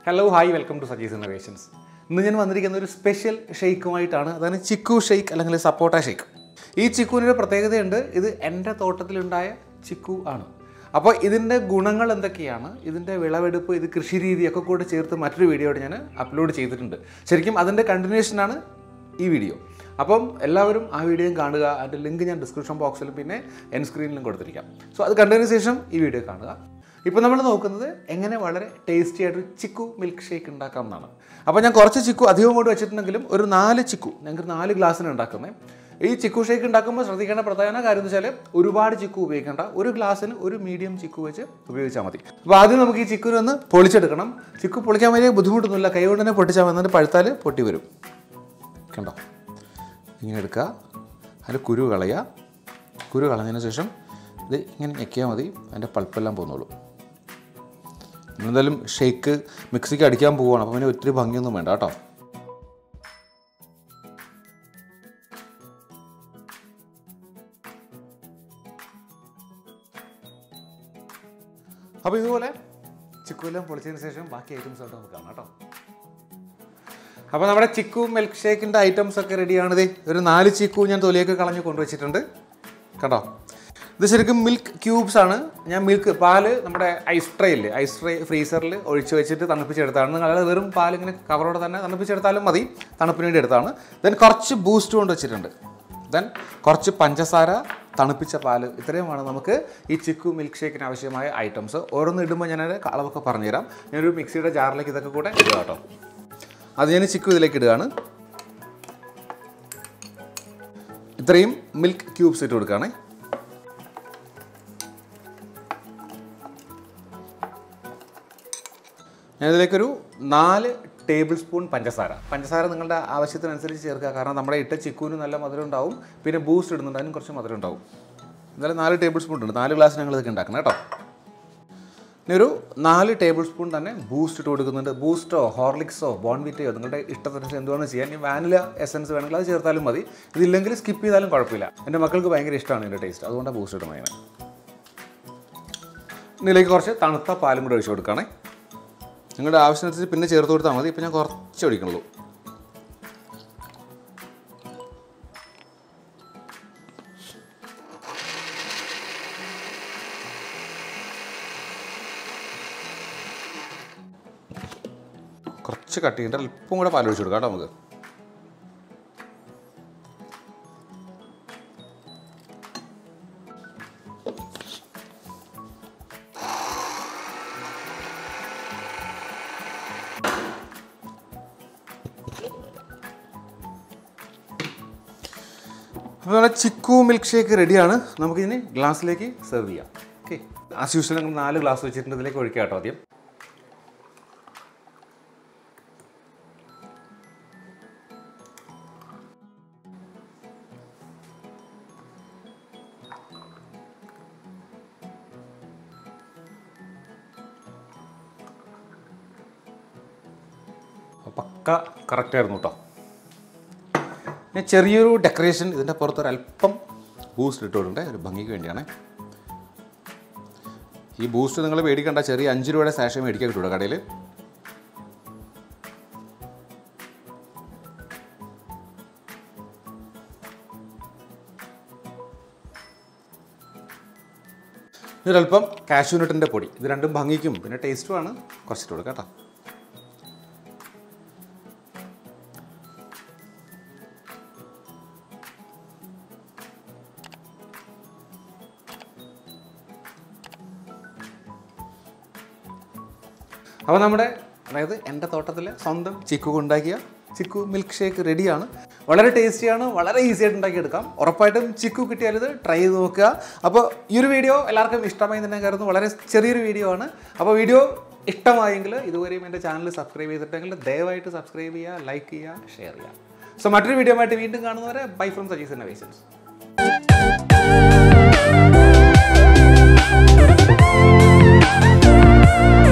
hello hi welcome to Saji's innovations ഇന്ന് ഞാൻ വന്നിരിക്കുന്ന ഒരു സ്പെഷ്യൽ ഷെയ്ക്കുമായിട്ടാണ് അതാണ് ചിക്കു ഷെയ്ക്ക് അല്ലെങ്കിൽ സപ്പോട്ട ഷെയ്ക്ക് ഈ ചിക്കുവിനൊരു പ്രത്യേകതയുണ്ട് ഇത് എൻ്റെ തോട്ടത്തിലുണ്ടായ ചിക്കു ആണ് അപ്പോൾ ഇതിൻ്റെ ഗുണങ്ങൾ എന്തൊക്കെയാണ് ഇതിൻ്റെ വിളവെടുപ്പ് ഇത് കൃഷി രീതിയൊക്കെ കൂടെ ചേർത്ത് മറ്റൊരു വീഡിയോയുടെ ഞാൻ അപ്ലോഡ് ചെയ്തിട്ടുണ്ട് ശരിക്കും അതിൻ്റെ കണ്ടിന്യൂഷനാണ് ഈ വീഡിയോ അപ്പം എല്ലാവരും ആ വീഡിയോയും കാണുക അതിൻ്റെ ലിങ്ക് ഞാൻ ഡിസ്ക്രിപ്ഷൻ ബോക്സിലും പിന്നെ എൻ സ്ക്രീനിലും കൊടുത്തിരിക്കാം സോ അത് കണ്ടതിന് ശേഷം ഈ വീഡിയോ കാണുക ഇപ്പോൾ നമ്മൾ നോക്കുന്നത് എങ്ങനെ വളരെ ടേസ്റ്റി ആയിട്ട് ചിക്കു മിൽക്ക് ഷേക്ക് ഉണ്ടാക്കാം എന്നാണ് അപ്പോൾ ഞാൻ കുറച്ച് ചിക്കു അധികം കൊണ്ട് വെച്ചിട്ടുണ്ടെങ്കിലും ഒരു നാല് ചിക്കു ഞങ്ങൾക്ക് നാല് ഗ്ലാസ്സിന് ഉണ്ടാക്കുന്നത് ഈ ചിക്കു ഷേക്ക് ഉണ്ടാക്കുമ്പോൾ ശ്രദ്ധിക്കേണ്ട പ്രധാന കാര്യം എന്ന് വെച്ചാൽ ഒരുപാട് ചിക്കു ഉപയോഗിക്കേണ്ട ഒരു ഗ്ലാസ്സിന് ഒരു മീഡിയം ചിക്കു വെച്ച് ഉപയോഗിച്ചാൽ മതി അപ്പോൾ ആദ്യം നമുക്ക് ഈ ചിക്കുവിനെ ഒന്ന് പൊളിച്ചെടുക്കണം ചിക്കു പൊളിക്കാൻ വലിയ ബുദ്ധിമുട്ടൊന്നുമില്ല കൈ കൊണ്ട് തന്നെ പൊട്ടിച്ചാൽ വന്നിട്ട് പഴുത്താൽ പൊട്ടി വരും കണ്ടോ ഇങ്ങനെ എടുക്കുക അതിൽ കുരു കളയുക കുരു കളഞ്ഞതിന് ശേഷം ഇത് ഇങ്ങനെ ഞെക്കിയാൽ മതി അതിൻ്റെ പൾപ്പെല്ലാം പോകുന്നുള്ളൂ എന്തായാലും ഷേക്ക് മിക്സിക്ക് അടിക്കാൻ പോവുകയാണ് അപ്പോൾ പിന്നെ ഒത്തിരി ഭംഗിയൊന്നും വേണ്ട കേട്ടോ അപ്പോൾ ഇതുപോലെ ചിക്കുവെല്ലാം പൊളിച്ചതിന് ശേഷം ബാക്കി ഐറ്റംസ് ആയിട്ട് നമുക്ക് കാണാം കേട്ടോ അപ്പോൾ നമ്മുടെ ചിക്കു മിൽക്ക് ഷേക്കിൻ്റെ ഐറ്റംസ് ഒക്കെ റെഡിയാണിത് ഒരു നാല് ചിക്കു ഞാൻ തൊലിയൊക്കെ കളഞ്ഞ് കൊണ്ടുവച്ചിട്ടുണ്ട് കണ്ടോ ഇത് ശരിക്കും മിൽക്ക് ക്യൂബ്സ് ആണ് ഞാൻ മിൽക്ക് പാല് നമ്മുടെ ഐസ് ട്രേ ഇല്ലേ ഐസ് ട്രേ ഫ്രീസറിൽ ഒഴിച്ച് വെച്ചിട്ട് തണുപ്പിച്ചെടുത്താണ് നിങ്ങൾ അതായത് വെറും പാൽ ഇങ്ങനെ കവറോടെ തന്നെ തണുപ്പിച്ചെടുത്താലും മതി തണുപ്പിന് വേണ്ടി എടുത്താണ് ദെൻ കുറച്ച് ബൂസ്റ്റ് കൊണ്ട് വെച്ചിട്ടുണ്ട് ദെൻ കുറച്ച് പഞ്ചസാര തണുപ്പിച്ച പാല് ഇത്രയുമാണ് നമുക്ക് ഈ ചിക്കു മിൽക്ക് ഷേക്കിന് ആവശ്യമായ ഐറ്റംസ് ഓരോന്ന് ഇടുമ്പോൾ ഞാനത് അളവൊക്കെ പറഞ്ഞുതരാം ഞാനൊരു മിക്സിയുടെ ജാറിലേക്ക് ഇതൊക്കെ കൂടെ ഇടുക കേട്ടോ അത് ഞാൻ ചിക്കു ഇതിലേക്ക് ഇടുകയാണ് ഇത്രയും മിൽക്ക് ക്യൂബ്സ് ഇട്ട് കൊടുക്കുകയാണേ ഞാനിതിലേക്കൊരു നാല് ടേബിൾ സ്പൂൺ പഞ്ചസാര പഞ്ചസാര നിങ്ങളുടെ ആവശ്യത്തിനനുസരിച്ച് ചേർക്കുക കാരണം നമ്മുടെ ഇട്ട ചിക്കുവിന് നല്ല മധുരം ഉണ്ടാവും പിന്നെ ബൂസ്റ്റ് ഇടുന്നുണ്ട് അതിനും കുറച്ച് മധുരം ഉണ്ടാവും എന്തായാലും നാല് ടേബിൾ സ്പൂൺ ഉണ്ട് നാല് ഗ്ലാസ് ഞങ്ങൾ ഇതൊക്കെ ഉണ്ടാക്കണം കേട്ടോ ഇനി ഒരു നാല് ടേബിൾ സ്പൂൺ തന്നെ ബൂസ്റ്റ് ഇട്ട് കൊടുക്കുന്നുണ്ട് ബൂസ്റ്റോ ഹോർലിക്സോ ബോൺവിറ്റയോ നിങ്ങളുടെ ഇഷ്ടത്തിനനുസരിച്ച് എന്തുവാണ് ചെയ്യാൻ ഇനി വാനില എസൻസ് വേണമെങ്കിൽ അത് ചേർത്താലും മതി ഇതില്ലെങ്കിൽ സ്കിപ്പ് ചെയ്താലും കുഴപ്പമില്ല എൻ്റെ മക്കൾക്ക് ഭയങ്കര ഇഷ്ടമാണ് ഇതിൻ്റെ ടേസ്റ്റ് അതുകൊണ്ടാണ് ബൂസ്റ്റ് ഇടുന്നത് അതിന് ഇതിലേക്ക് കുറച്ച് തണുത്ത പാലും കൂടെ ഒഴിച്ച് കൊടുക്കുകയാണേ നിങ്ങളുടെ ആവശ്യത്തിനനുസരിച്ച് പിന്നെ ചേർത്ത് കൊടുത്താൽ മതി ഇപ്പം ഞാൻ കുറച്ച് ഒഴിക്കണുള്ളൂ കുറച്ച് കട്ട് ചെയ്തിട്ട് അല്പം കൂടെ പാൽ ഒഴിച്ച് കൊടുക്കാം കേട്ടോ നമുക്ക് അപ്പോൾ നമ്മുടെ ചിക്കു മിൽക്ക് ഷേക്ക് റെഡിയാണ് നമുക്കിതിന് ഗ്ലാസ്സിലേക്ക് സെർവ് ചെയ്യാം ഓക്കെ ആസ് യൂഷ്വൽ ഞങ്ങൾ നാല് ഗ്ലാസ് വെച്ചിട്ടുണ്ട് ഇതിലേക്ക് ഒഴിക്കാം കേട്ടോ ആദ്യം പക്ക കറക്റ്റായിരുന്നു കേട്ടോ ഞാൻ ചെറിയൊരു ഡെക്കറേഷൻ ഇതിൻ്റെ പുറത്ത് ഒരു അല്പം ബൂസ്റ്റ് ഇട്ടിട്ടുണ്ട് ഒരു ഭംഗിക്ക് വേണ്ടിയാണ് ഈ ബൂസ്റ്റ് നിങ്ങൾ മേടിക്കണ്ട ചെറിയ അഞ്ച് രൂപയുടെ സാഷ മേടിക്കാൻ കിട്ടൂടെ കടയിൽ ഇതിലല്പം കാഷ്യൂനട്ടിൻ്റെ പൊടി ഇത് രണ്ടും ഭംഗിക്കും പിന്നെ ടേസ്റ്റുമാണ് കുറച്ചിട്ട് കൊടുക്കാം കേട്ടോ അപ്പോൾ നമ്മുടെ അതായത് എൻ്റെ തോട്ടത്തിലെ സ്വന്തം ചിക്കു ഉണ്ടാക്കിയ ചിക്കു മിൽക്ക് ഷേക്ക് റെഡിയാണ് വളരെ ടേസ്റ്റിയാണ് വളരെ ഈസി ആയിട്ട് ഉണ്ടാക്കിയെടുക്കാം ഉറപ്പായിട്ടും ചിക്കു കിട്ടിയാൽ ഇത് ട്രൈ ചെയ്ത് നോക്കുക അപ്പോൾ ഈ ഒരു വീഡിയോ എല്ലാവർക്കും ഇഷ്ടമായി തന്നെ കരുതുന്നു വളരെ ചെറിയൊരു വീഡിയോ ആണ് അപ്പോൾ വീഡിയോ ഇഷ്ടമായെങ്കിൽ ഇതുവരെയും എൻ്റെ ചാനൽ സബ്സ്ക്രൈബ് ചെയ്തിട്ടെങ്കിൽ ദയവായിട്ട് സബ്സ്ക്രൈബ് ചെയ്യുക ലൈക്ക് ചെയ്യുക ഷെയർ ചെയ്യുക സോ മറ്റൊരു വീഡിയോ ആയിട്ട് വീണ്ടും കാണുന്നവരെ ബൈ ഫ്രം സജീസ് ഇന്നോവേഷൻസ്